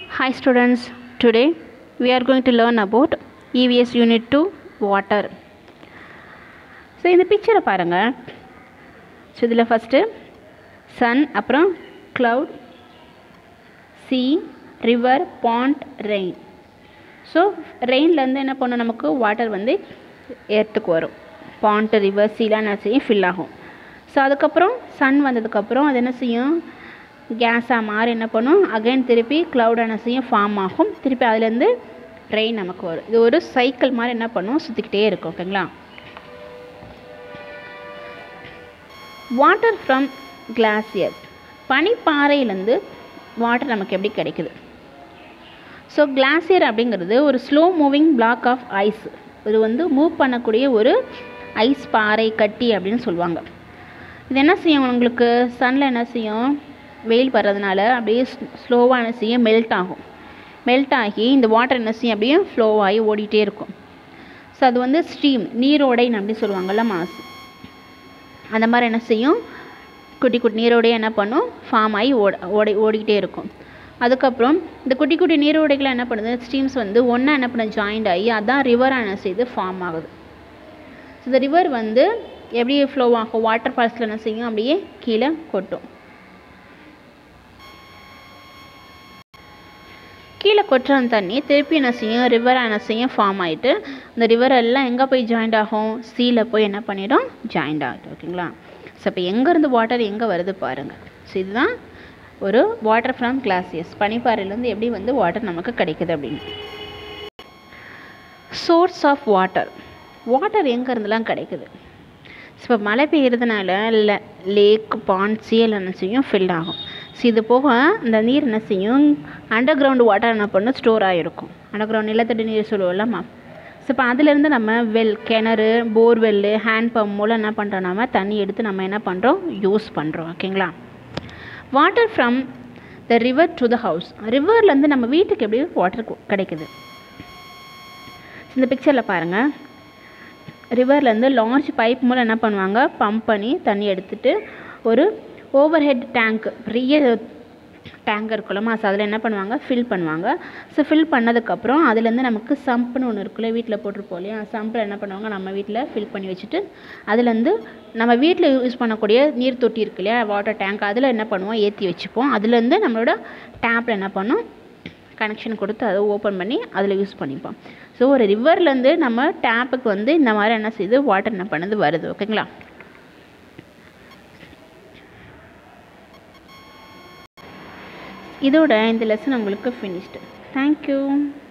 Hi students, today we are going to learn about EVS Unit 2 Water. So இந்த பிக்சரை பாருங்கள் so இதில் first sun அப்புறம் cloud sea river pond rain so ரெயின்லேருந்து என்ன பண்ணும் நமக்கு வாட்டர் வந்து ஏர்த்துக்கு வரும் பாண்ட் ரிவர் சீலாம் என்ன செய்யும் ஃபில் ஆகும் ஸோ அதுக்கப்புறம் சன் வந்ததுக்கப்புறம் அது என்ன செய்யும் கேஸாக மாறி என்ன பண்ணும் அகைன் திருப்பி க்ளவுட் என்ன செய்யும் ஃபார்ம் ஆகும் திருப்பி அதுலேருந்து ரெயின் நமக்கு வரும் இது ஒரு சைக்கிள் மாதிரி என்ன பண்ணும் சுற்றிக்கிட்டே இருக்கும் ஓகேங்களா வாட்டர் ஃப்ரம் கிளாசியர் பனிப்பாறையிலேருந்து வாட்டர் நமக்கு எப்படி கிடைக்குது ஸோ கிளாசியர் அப்படிங்கிறது ஒரு slow moving block of ice இது வந்து மூவ் பண்ணக்கூடிய ஒரு ஐஸ் பாறை கட்டி அப்படின்னு சொல்லுவாங்க இது என்ன செய்யும் உங்களுக்கு சன்னில் என்ன செய்யும் வெயில் படுறதுனால அப்படியே ஸ்லோவாக என்ன செய்யும் மெல்ட் ஆகும் மெல்ட் ஆகி இந்த வாட்டர் என்ன செய்யும் அப்படியே ஃப்ளோ ஆகி ஓடிட்டே இருக்கும் ஸோ அது வந்து ஸ்ட்ரீம் நீரோடைன்னு அப்படி சொல்லுவாங்கள்ல மாசு அந்த மாதிரி என்ன செய்யும் குட்டி குட்டி நீரோடையே என்ன பண்ணும் ஃபார்ம் ஆகி ஓட ஓடி ஓடிக்கிட்டே இருக்கும் அதுக்கப்புறம் இந்த குட்டி குட்டி நீரோடைகளை என்ன பண்ணுது ஸ்ட்ரீம்ஸ் வந்து ஒன்றா என்ன பண்ண ஜாயிண்ட் ஆகி அதான் ரிவராக என்ன செய்யுது ஃபார்ம் ஆகுது ஸோ இந்த ரிவர் வந்து எப்படி ஃப்ளோ ஆகும் வாட்டர் ஃபால்ஸில் என்ன செய்யும் அப்படியே கீழே கொட்டும் கீழே கொட்டுற அந்த தண்ணி திருப்பி என்ன செய்யும் ரிவராக என்ன செய்யும் ஃபார்ம் ஆகிட்டு இந்த ரிவர் எல்லாம் எங்கே போய் ஜாயிண்ட் ஆகும் சீயில் போய் என்ன பண்ணிடும் ஜாயிண்ட் ஆகிடும் ஓகேங்களா ஸோ இப்போ எங்கேருந்து வாட்டர் எங்கே வருது பாருங்கள் ஸோ இதுதான் ஒரு வாட்டர் ஃப்ரம் கிளாசியஸ் பனிப்பாறையிலேருந்து எப்படி வந்து வாட்டர் நமக்கு கிடைக்குது அப்படின்னு சோர்ஸ் ஆஃப் வாட்டர் வாட்டர் எங்கேருந்துலாம் கிடைக்குது இப்போ மழை பெய்யறதுனால இல்லை லேக் பாண்ட் சீல் என்ன செய்யும் ஃபில் ஆகும் ஸோ இது போக இந்த நீர் என்ன செய்யும் அண்டர் கிரவுண்ட் வாட்டர் என்ன பண்ணும் ஸ்டோர் ஆகிருக்கும் அண்டர் கிரவுண்ட் நிலத்தடி நீர் சொல்லுவோம்லம்மா ஸோ இப்போ அதுலேருந்து நம்ம வெல் கிணறு போர்வெல்லு ஹேண்ட் பம்ப் மூலம் என்ன பண்ணுறோம் நம்ம தண்ணி எடுத்து நம்ம என்ன பண்ணுறோம் யூஸ் பண்ணுறோம் ஓகேங்களா water from the river to the house ரிவர்லேருந்து நம்ம வீட்டுக்கு எப்படி வாட்டர் கிடைக்குது இந்த பிக்சரில் பாருங்கள் ரிவர்லேருந்து லார்ஜ் பைப் மூலம் என்ன பண்ணுவாங்க பம்ப் பண்ணி தண்ணி எடுத்துகிட்டு ஒரு ஓவர் ஹெட் டேங்க் பெரிய டேங்க் இருக்குல்லமா ஸோ அதில் என்ன பண்ணுவாங்க ஃபில் பண்ணுவாங்க ஸோ ஃபில் பண்ணதுக்கப்புறம் அதுலேருந்து நமக்கு சம்ப்னு ஒன்று இருக்குல்ல வீட்டில் போட்டிருப்போம் இல்லையா சம்பில் என்ன பண்ணுவாங்க நம்ம வீட்டில் ஃபில் பண்ணி வச்சுட்டு அதுலேருந்து நம்ம வீட்டில் யூஸ் பண்ணக்கூடிய நீர் தொட்டி இருக்கு இல்லையா வாட்டர் டேங்க் அதில் என்ன பண்ணுவோம் ஏற்றி வச்சுப்போம் அதுலேருந்து நம்மளோட டேப்பில் என்ன பண்ணோம் கனெக்ஷன் கொடுத்து அதை ஓப்பன் பண்ணி அதில் யூஸ் பண்ணிப்போம் ஸோ ஒரு ரிவர்லேருந்து நம்ம டேப்புக்கு வந்து இந்த மாதிரி என்ன செய்யுது வாட்டர் என்ன பண்ணுது வருது ஓகேங்களா இதோட இந்த லெசன் உங்களுக்கு ஃபினிஷ்டு தேங்க்யூ